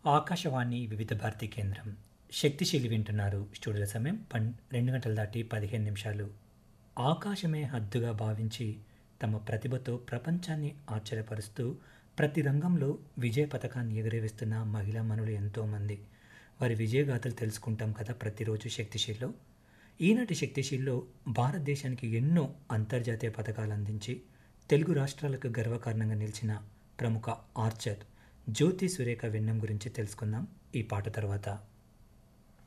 ఆకాశవాణి వివిధ భారతి కేంద్రం శక్తిశీలి వింటున్నారు స్టూడియో సమయం పన్ రెండు గంటలు దాటి పదిహేను నిమిషాలు ఆకాశమే హద్దుగా భావించి తమ ప్రతిభతో ప్రపంచాన్ని ఆశ్చర్యపరుస్తూ ప్రతి రంగంలో విజయ పథకాన్ని ఎగురవేస్తున్న మహిళా మనులు ఎంతోమంది వారి విజయగాథలు తెలుసుకుంటాం కదా ప్రతిరోజు శక్తిశీల్లో ఈనాటి శక్తిశీల్లో భారతదేశానికి ఎన్నో అంతర్జాతీయ పథకాలు అందించి తెలుగు రాష్ట్రాలకు గర్వకారణంగా నిలిచిన ప్రముఖ ఆర్చర్ జ్యోతి సురేఖ వెన్నం గురించి తెలుసుకుందాం ఈ పాట తర్వాత